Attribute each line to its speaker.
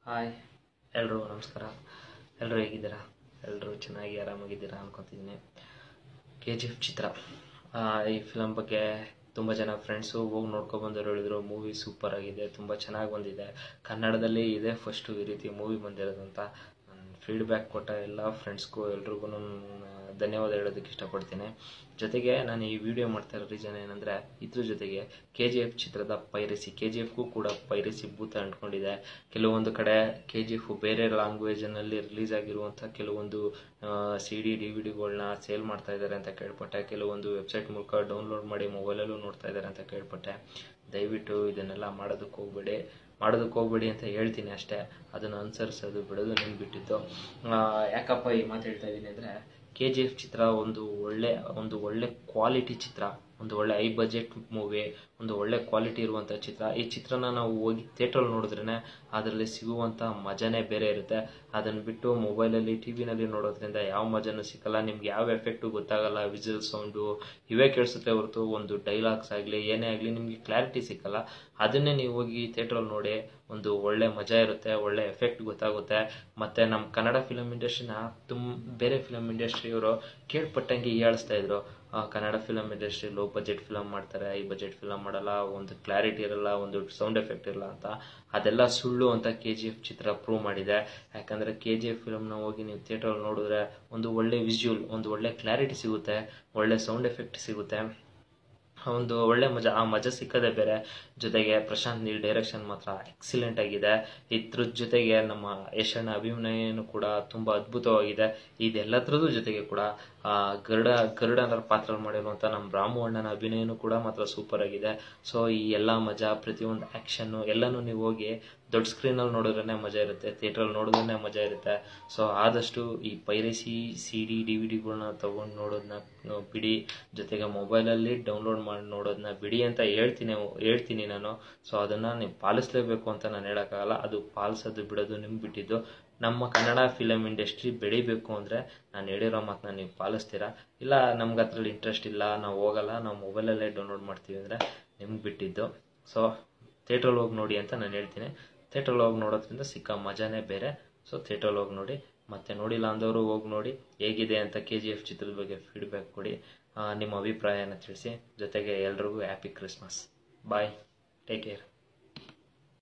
Speaker 1: hi ಎಲ್ರಿಗೂ ನಮಸ್ಕಾರ ಎಲ್ಲರೂ ಹೇಗಿದ್ದೀರಾ ಎಲ್ಲರೂ ಚೆನ್ನಾಗಿ ಆರಾಮಾಗಿದ್ದೀರಾ ಅನ್ಕೊತಿದ್ದೀನಿ ಕೆ ಜಿ ಎಫ್ ಚಿತ್ರ ಆ, ಈ ಫಿಲಮ್ ಬಗ್ಗೆ ತುಂಬ ಜನ ಫ್ರೆಂಡ್ಸು ಹೋಗಿ ನೋಡ್ಕೊಬಂದವ್ರು ಹೇಳಿದ್ರು ಮೂವಿ ಸೂಪರ್ ಆಗಿದೆ ತುಂಬ ಚೆನ್ನಾಗಿ ಬಂದಿದೆ ಕನ್ನಡದಲ್ಲಿ ಇದೇ ಫಸ್ಟು ಈ ರೀತಿ ಮೂವಿ ಬಂದಿರೋದು ಅಂತ ಫೀಡ್ಬ್ಯಾಕ್ ಕೊಟ್ಟ ಎಲ್ಲ ಫ್ರೆಂಡ್ಸ್ಗೂ ಎಲ್ರಿಗೂ ಧನ್ಯವಾದ ಹೇಳೋದಕ್ಕೆ ಇಷ್ಟಪಡ್ತೀನಿ ಜೊತೆಗೆ ನಾನು ಈ ವಿಡಿಯೋ ಮಾಡ್ತಾ ಇರೋ ರೀಸನ್ ಏನಂದರೆ ಇದ್ರ ಜೊತೆಗೆ ಕೆ ಜಿ ಎಫ್ ಚಿತ್ರದ ಪೈರಸಿ ಕೆ ಜಿ ಎಫ್ಗೂ ಕೂಡ ಪೈರಸಿ ಭೂತ ಅಂಟ್ಕೊಂಡಿದೆ ಕೆಲವೊಂದು ಕಡೆ ಕೆ ಜಿ ಎಫ್ ಬೇರೆ ಲ್ಯಾಂಗ್ವೇಜನಲ್ಲಿ ರಿಲೀಸ್ ಆಗಿರುವಂಥ ಕೆಲವೊಂದು ಸಿ ಡಿ ಡಿ ವಿ ಡಿಗಳನ್ನ ಸೇಲ್ ಮಾಡ್ತಾ ಇದ್ದಾರೆ ಅಂತ ಕೇಳ್ಪಟ್ಟೆ ಕೆಲವೊಂದು ವೆಬ್ಸೈಟ್ ಮೂಲಕ ಡೌನ್ಲೋಡ್ ಮಾಡಿ ಮೊಬೈಲಲ್ಲೂ ನೋಡ್ತಾ ಇದ್ದಾರೆ ಅಂತ ಕೇಳ್ಪಟ್ಟೆ ದಯವಿಟ್ಟು ಇದನ್ನೆಲ್ಲ ಮಾಡೋದಕ್ಕೆ ಹೋಗ್ಬೇಡಿ ಮಾಡೋದಕ್ಕೆ ಹೋಗ್ಬೇಡಿ ಅಂತ ಹೇಳ್ತೀನಿ ಅಷ್ಟೇ ಅದನ್ನು ಅನುಸರಿಸೋದು ಬಿಡೋದು ನಿಮ್ಗೆ ಬಿಟ್ಟಿದ್ದು ಆ, ಯಾಕಪ್ಪ ಈ ಮಾತು ಹೇಳ್ತಾ ಇದ್ದೀನಿ ಅಂದರೆ ಕೆ ಜಿ ಎಫ್ ಚಿತ್ರ ಒಂದು ಒಳ್ಳೆ ಒಂದು ಒಳ್ಳೆ ಕ್ವಾಲಿಟಿ ಚಿತ್ರ ಒಂದು ಒಳ್ಳೆ ಐ ಬಜೆಟ್ ಮೂವಿ ಒಂದು ಒಳ್ಳೆ ಕ್ವಾಲಿಟಿ ಇರುವಂಥ ಚಿತ್ರ ಈ ಚಿತ್ರನ ನಾವು ಹೋಗಿ ಥಿಯೇಟ್ರಲ್ಲಿ ನೋಡಿದ್ರೇ ಅದರಲ್ಲಿ ಸಿಗುವಂಥ ಮಜಾನೇ ಬೇರೆ ಇರುತ್ತೆ ಅದನ್ನು ಬಿಟ್ಟು ಮೊಬೈಲಲ್ಲಿ ಟಿ ವಿನಲ್ಲಿ ನೋಡೋದ್ರಿಂದ ಯಾವ ಮಜಾನೂ ಸಿಕ್ಕಲ್ಲ ನಿಮ್ಗೆ ಯಾವ ಎಫೆಕ್ಟು ಗೊತ್ತಾಗಲ್ಲ ವಿಜುವಲ್ ಸೌಂಡು ಇವೇ ಕೇಳಿಸುತ್ತೆ ಹೊರತು ಒಂದು ಡೈಲಾಗ್ಸ್ ಆಗಲಿ ಏನೇ ಆಗಲಿ ನಿಮಗೆ ಕ್ಲಾರಿಟಿ ಸಿಕ್ಕಲ್ಲ ಅದನ್ನೇ ನೀವು ಹೋಗಿ ಥಿಯೇಟ್ರಲ್ಲಿ ನೋಡಿ ಒಂದು ಒಳ್ಳೆ ಮಜಾ ಇರುತ್ತೆ ಒಳ್ಳೆ ಎಫೆಕ್ಟ್ ಗೊತ್ತಾಗುತ್ತೆ ಮತ್ತು ನಮ್ಮ ಕನ್ನಡ ಫಿಲಮ್ ಇಂಡಸ್ಟ್ರಿನ ತುಂಬ ಬೇರೆ ಫಿಲಮ್ ಇಂಡಸ್ಟ್ರಿಯವರು ಕೇಳ್ಪಟ್ಟಂಗೆ ಹೀಯಾಳಿಸ್ತಾ ಇದ್ರು ಆ, Kannada film industry low budget film ಮಾಡ್ತಾರೆ ಐ ಬಜೆಟ್ ಫಿಲಮ್ ಮಾಡಲ್ಲ ಒಂದು ಕ್ಲಾರಿಟಿ ಇರಲ್ಲ ಒಂದು ಸೌಂಡ್ ಎಫೆಕ್ಟ್ ಇರಲ್ಲ ಅಂತ ಅದೆಲ್ಲ ಸುಳ್ಳು ಅಂತ ಕೆ ಜಿ ಎಫ್ ಚಿತ್ರ ಪ್ರೂವ್ ಮಾಡಿದೆ ಯಾಕಂದರೆ ಕೆ ಜಿ ಎಫ್ ಫಿಲಮ್ನ ಹೋಗಿ ನೀವು ಥಿಯೇಟ್ರಲ್ಲಿ ನೋಡಿದ್ರೆ ಒಂದು ಒಳ್ಳೆ ವಿಜುವಲ್ ಒಂದು ಒಳ್ಳೆ ಕ್ಲಾರಿಟಿ ಸಿಗುತ್ತೆ ಒಳ್ಳೆ ಸೌಂಡ್ ಎಫೆಕ್ಟ್ ಸಿಗುತ್ತೆ ಒಂದು ಒಳ್ಳೆ ಮಜಾ ಆ ಮಜಾ ಸಿಕ್ಕದೆ ಬೇರೆ ಜೊತೆಗೆ ಪ್ರಶಾಂತ್ ನೀಲ್ ಡೈರೆಕ್ಷನ್ ಮಾತ್ರ ಎಕ್ಸಿಲೆಂಟ್ ಆಗಿದೆ ಇದ್ರ ಜೊತೆಗೆ ನಮ್ಮ ಯಶಣ್ಣ ಅಭಿನಯನೂ ಕೂಡ ತುಂಬ ಅದ್ಭುತವಾಗಿದೆ ಇದೆಲ್ಲದ್ರದ್ದು ಜೊತೆಗೆ ಕೂಡ ಆ, ಗರುಡ ಗರುಡನ ಪಾತ್ರ ಮಾಡಿರುವಂಥ ನಮ್ಮ ರಾಮು ಅಣ್ಣನ ಅಭಿನಯನೂ ಕೂಡ ಮಾತ್ರ ಸೂಪರ್ ಆಗಿದೆ ಸೊ ಈ ಎಲ್ಲ ಮಜಾ ಪ್ರತಿಯೊಂದು ಆ್ಯಕ್ಷನ್ನು ಎಲ್ಲನೂ ನೀವು ಹೋಗಿ ದೊಡ್ಡ ಸ್ಕ್ರೀನಲ್ಲಿ ನೋಡಿದ್ರೇ ಮಜಾ ಇರುತ್ತೆ ಥಿಯೇಟ್ರಲ್ಲಿ ನೋಡಿದ್ರೇ ಮಜಾ ಇರುತ್ತೆ ಸೊ ಆದಷ್ಟು ಈ piracy C D D V ಡಿಗಳನ್ನ ತೊಗೊಂಡು ನೋಡೋದನ್ನ ಬಿಡಿ ಜೊತೆಗೆ ಮೊಬೈಲಲ್ಲಿ ಡೌನ್ಲೋಡ್ ಮಾಡಿ ನೋಡೋದನ್ನ ಬಿಡಿ ಅಂತ ಹೇಳ್ತೀನಿ ಹೇಳ್ತೀನಿ ನಾನು ಸೊ ಅದನ್ನು ನೀವು ಪಾಲಿಸಲೇಬೇಕು ಅಂತ ನಾನು ಹೇಳೋಕ್ಕಾಗಲ್ಲ ಅದು ಪಾಲಿಸೋದು ಬಿಡೋದು ನಿಮ್ಗೆ ಬಿಟ್ಟಿದ್ದು ನಮ್ಮ ಕನ್ನಡ ಫಿಲಮ್ ಇಂಡಸ್ಟ್ರಿ ಬೆಳಿಬೇಕು ಅಂದರೆ ನಾನು ಹೇಳಿರೋ ಮಾತನ್ನ ನೀವು ಪಾಲಿಸ್ತೀರಾ ಇಲ್ಲ ನಮ್ಗೆ ಅದ್ರಲ್ಲಿ ಇಂಟ್ರೆಸ್ಟ್ ಇಲ್ಲ ನಾವು ಹೋಗಲ್ಲ ನಾವು ಮೊಬೈಲಲ್ಲೇ ಡೌನ್ಲೋಡ್ ಮಾಡ್ತೀವಿ ಅಂದರೆ ನಿಮ್ಗೆ ಬಿಟ್ಟಿದ್ದು ಸೊ ಥಿಯೇಟ್ರಲ್ಲಿ ಹೋಗಿ ನೋಡಿ ಅಂತ ನಾನು ಹೇಳ್ತೀನಿ ಥಿಯೇಟ್ರಲ್ಲಿ ಹೋಗಿ ನೋಡೋದ್ರಿಂದ ಸಿಕ್ಕ ಮಜಾನೇ ಬೇರೆ ಸೊ ಥಿಯೇಟ್ರಲ್ಲಿ ಹೋಗಿ ನೋಡಿ ಮತ್ತೆ ನೋಡಿಲ್ಲ ಅಂದವರು ಹೋಗಿ ನೋಡಿ ಹೇಗಿದೆ ಅಂತ ಕೆ ಜಿ ಎಫ್ ಚಿತ್ರದ ಬಗ್ಗೆ ಫೀಡ್ಬ್ಯಾಕ್ ಕೊಡಿ ಆ, ನಿಮ್ಮ ಅಭಿಪ್ರಾಯನ ತಿಳಿಸಿ ಜೊತೆಗೆ ಎಲ್ರಿಗೂ happy Christmas bye take care